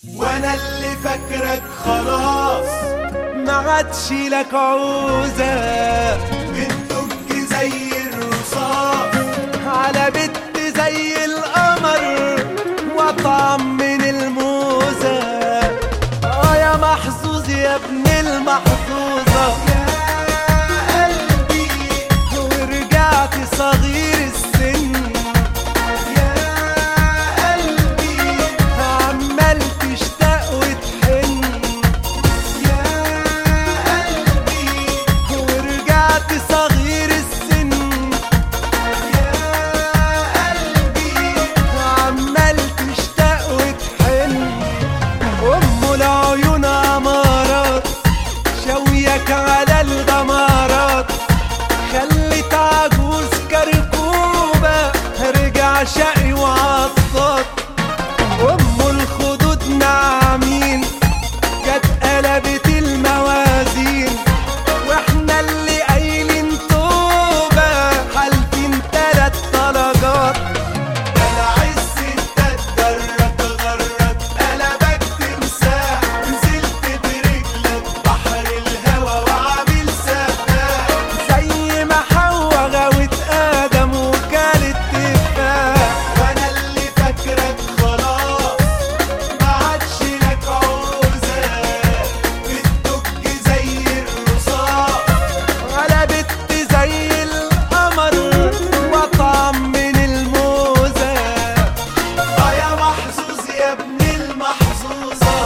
وانا اللي فاكرك خلاص ما عادش لك عوزة بتدج زي الرصاص على بنت زي القمر وطعم من الموزة اه يا محظوظ يا ابن المحظوظة يا قلبي ورجعت صغير السن يا قلبي عمال تشتاق وتحن يا قلبي ورجعت صغير السن يا قلبي عمال تشتاق وتحن ام العيون امارات شويك على الغمارات خلت عجوز كركوبة رجع شقي وعطط ام الخدود ناعمين جت قلبت الموازين واحنا اللي قايلين توبة حالفين تلات درجات انا عز انت اتدرج غرد قلبك تمساح نزلت برجلك بحر الهوى وعامل سفاح زي ما حوا غاوت ادم وكالت تفاح وانا اللي فاكرك خلاص ما عادش لك عوزة بتدج زي الرصاص على بنت زي القمر وطعم من الموزة اه يا محظوظ يا ابن المحظوظة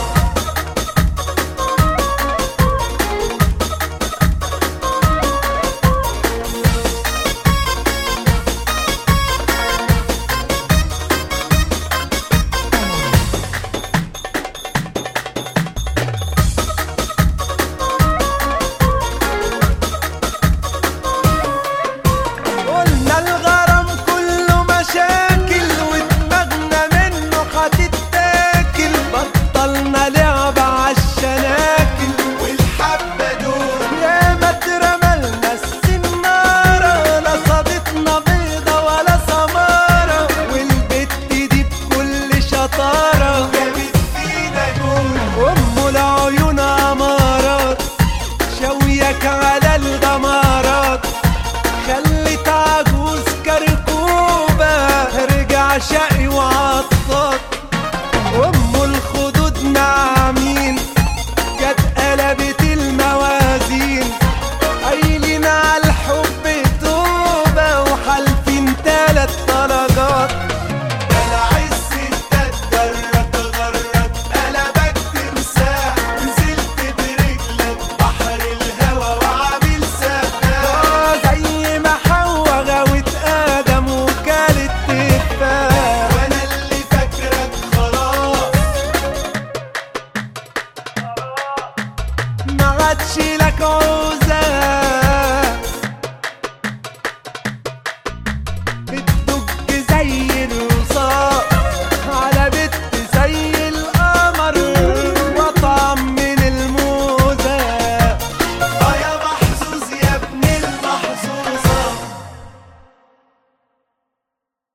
قلنا الغرام كله مشاكل ودماغنا منه هتتاكل بطلنا لعب